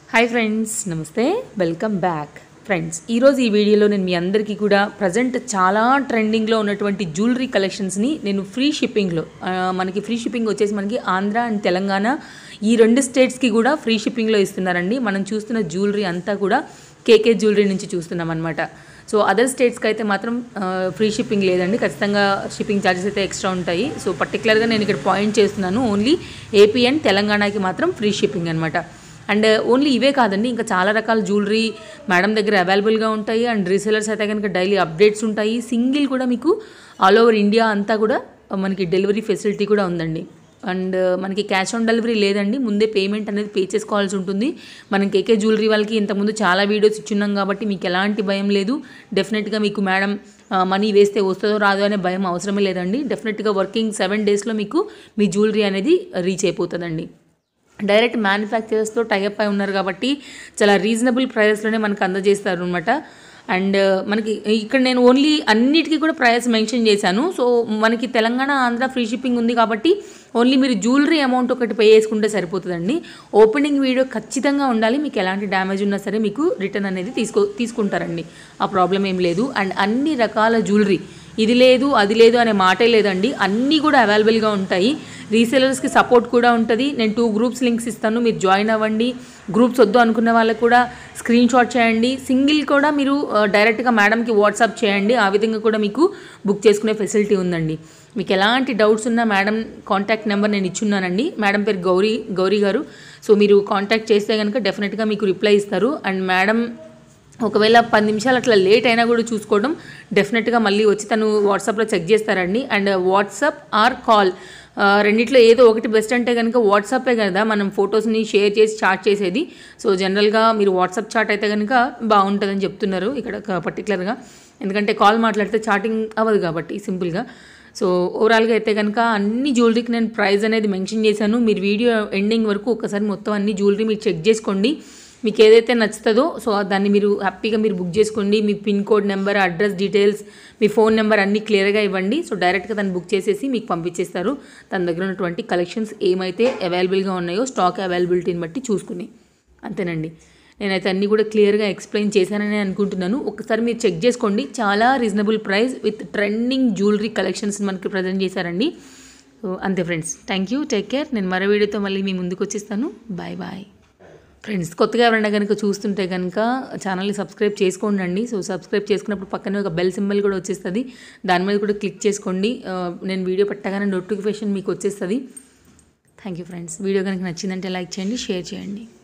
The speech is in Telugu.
హాయ్ ఫ్రెండ్స్ నమస్తే వెల్కమ్ బ్యాక్ ఫ్రెండ్స్ ఈరోజు ఈ వీడియోలో నేను మీ అందరికీ కూడా ప్రజెంట్ చాలా ట్రెండింగ్లో ఉన్నటువంటి జ్యువెలరీ కలెక్షన్స్ని నేను ఫ్రీ షిప్పింగ్లో ఆ, మనకి ఫ్రీ షిప్పింగ్ వచ్చేసి మనకి ఆంధ్ర అండ్ తెలంగాణ ఈ రెండు స్టేట్స్కి కూడా ఫ్రీ షిప్పింగ్లో ఇస్తున్నారండి మనం చూస్తున్న జ్యువెలరీ అంతా కూడా కేకే జ్యువెలరీ నుంచి చూస్తున్నాం అనమాట సో అదర్ స్టేట్స్కి అయితే మాత్రం ఫ్రీ షిప్పింగ్ లేదండి ఖచ్చితంగా షిప్పింగ్ ఛార్జెస్ అయితే ఎక్స్ట్రా ఉంటాయి సో పర్టికులర్గా నేను ఇక్కడ పాయింట్ చేస్తున్నాను ఓన్లీ ఏపీ అండ్ తెలంగాణకి మాత్రం ఫ్రీ షిప్పింగ్ అనమాట అండ్ ఓన్లీ ఇవే కాదండి ఇంకా చాలా రకాల జ్యువెలరీ మేడం దగ్గర అవైలబుల్గా ఉంటాయి అండ్ రీసెలర్స్ అయితే కనుక డైలీ అప్డేట్స్ ఉంటాయి సింగిల్ కూడా మీకు ఆల్ ఓవర్ ఇండియా అంతా కూడా మనకి డెలివరీ ఫెసిలిటీ కూడా ఉందండి అండ్ మనకి క్యాష్ ఆన్ డెలివరీ లేదండి ముందే పేమెంట్ అనేది పే చేసుకోవాల్సి ఉంటుంది మనం కేకే జ్యువెలరీ వాళ్ళకి ఇంతకుముందు చాలా వీడియోస్ ఇచ్చున్నాం కాబట్టి మీకు ఎలాంటి భయం లేదు డెఫినెట్గా మీకు మేడం మనీ వేస్తే వస్తుందో రాదో అనే భయం అవసరమే లేదండి డెఫినెట్గా వర్కింగ్ సెవెన్ డేస్లో మీకు మీ జ్యువెలరీ అనేది రీచ్ అయిపోతుందండి డైరెక్ట్ మ్యానుఫ్యాక్చరర్స్తో టైఅప్ అయి ఉన్నారు కాబట్టి చాలా రీజనబుల్ ప్రైస్లోనే మనకు అందజేస్తారు అనమాట అండ్ మనకి ఇక్కడ నేను ఓన్లీ అన్నిటికీ కూడా ప్రైస్ మెన్షన్ చేశాను సో మనకి తెలంగాణ ఆంధ్ర ఫ్రీ షిప్పింగ్ ఉంది కాబట్టి ఓన్లీ మీరు జ్యువెలరీ అమౌంట్ ఒకటి పే చేసుకుంటే సరిపోతుందండి ఓపెనింగ్ వీడియో ఖచ్చితంగా ఉండాలి మీకు ఎలాంటి డ్యామేజ్ ఉన్నా సరే మీకు రిటర్న్ అనేది తీసుకో తీసుకుంటారండి ఆ ప్రాబ్లం ఏం లేదు అండ్ అన్ని రకాల జ్యువెలరీ ఇది లేదు అది లేదు అనే మాటే లేదండి అన్నీ కూడా అవైలబుల్గా ఉంటాయి రీసేలర్స్కి సపోర్ట్ కూడా ఉంటుంది నేను టూ గ్రూప్స్ లింక్స్ ఇస్తాను మీరు జాయిన్ అవ్వండి గ్రూప్స్ వద్దు అనుకున్న వాళ్ళకు కూడా స్క్రీన్ షాట్ చేయండి సింగిల్ కూడా మీరు ఆ, డైరెక్ట్గా మేడంకి వాట్సాప్ చేయండి ఆ విధంగా కూడా మీకు బుక్ చేసుకునే ఫెసిలిటీ ఉందండి మీకు ఎలాంటి డౌట్స్ ఉన్నా మేడం కాంటాక్ట్ నెంబర్ నేను ఇచ్చున్నానండి మేడం పేరు గౌరీ గౌరీ గారు సో మీరు కాంటాక్ట్ చేస్తే కనుక డెఫినెట్గా మీకు రిప్లై ఇస్తారు అండ్ మేడం ఒకవేళ పది నిమిషాలు అట్లా లేట్ అయినా కూడా చూసుకోవడం డెఫినెట్గా మళ్ళీ వచ్చి తను వాట్సాప్లో చెక్ చేస్తారండి అండ్ వాట్సాప్ ఆర్ కాల్ ఆ, రెండిట్లో ఏదో ఒకటి బెస్ట్ అంటే కనుక వాట్సాపే కదా మనం ఫొటోస్ని షేర్ చేసి చాట్ చేసేది సో జనరల్గా మీరు వాట్సాప్ చాట్ అయితే కనుక బాగుంటుందని చెప్తున్నారు ఇక్కడ పర్టికులర్గా ఎందుకంటే కాల్ మాట్లాడితే చాటింగ్ అవ్వదు కాబట్టి సింపుల్గా సో ఓవరాల్గా అయితే కనుక అన్ని జ్యువెలరీకి నేను ప్రైస్ అనేది మెన్షన్ చేశాను మీరు వీడియో ఎండింగ్ వరకు ఒకసారి మొత్తం అన్ని జ్యువెలరీ మీరు చెక్ చేసుకోండి మీకు ఏదైతే నచ్చుతుందో సో దాన్ని మీరు హ్యాపీగా మీరు బుక్ చేసుకోండి మీ pin code number address details మీ ఫోన్ నెంబర్ అన్నీ క్లియర్గా ఇవ్వండి సో డైరెక్ట్గా తను బుక్ చేసేసి మీకు పంపించేస్తారు తన దగ్గర ఉన్నటువంటి కలెక్షన్స్ ఏమైతే అవైలబుల్గా ఉన్నాయో స్టాక్ అవైలబిలిటీని బట్టి చూసుకుని అంతేనండి నేనైతే అన్నీ కూడా క్లియర్గా ఎక్స్ప్లెయిన్ చేశానని అనుకుంటున్నాను ఒకసారి మీరు చెక్ చేసుకోండి చాలా reasonable price with trending jewellery collections మనకి ప్రజెంట్ చేశారండి సో అంతే friends thank you take care నేను మరో వీడియోతో మళ్ళీ మీ ముందుకు వచ్చేస్తాను బాయ్ బాయ్ ఫ్రెండ్స్ కొత్తగా ఎవరైనా కనుక చూస్తుంటే కనుక ఛానల్ని సబ్స్క్రైబ్ చేసుకోండి అండి సో సబ్స్క్రైబ్ చేసుకున్నప్పుడు పక్కనే ఒక బెల్ సింబల్ కూడా వచ్చేస్తుంది దాని మీద కూడా క్లిక్ చేసుకోండి ఆ, నేను వీడియో పెట్టగానే నోటిఫికేషన్ మీకు వచ్చేస్తుంది థ్యాంక్ యూ ఫ్రెండ్స్ వీడియో కనుక నచ్చిందంటే లైక్ చేయండి షేర్ చేయండి